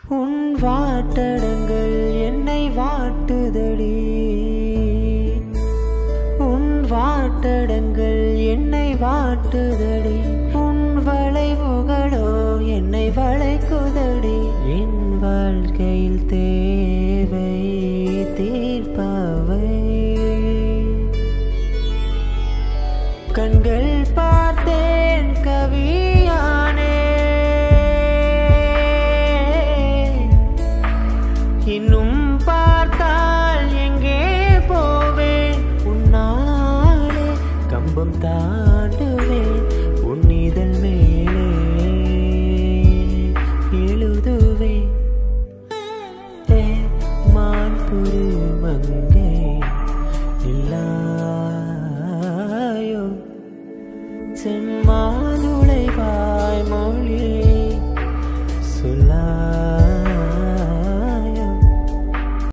உன் வாட்டடங்கள் என்னை வாட்டுதடி உன் வாட்டடங்கள் என்னை வாட்டுதடி உன் வளைவுகளோ என்னை வளைக்குதடி என் வாழ்க்கையில் தேவை தீர்ப்பாவை கண்கள் பார்த்தேன் கவியானே இன்னும் பார்த்தால் எங்கே போவேன் உன்னாலே கம்பம் தான்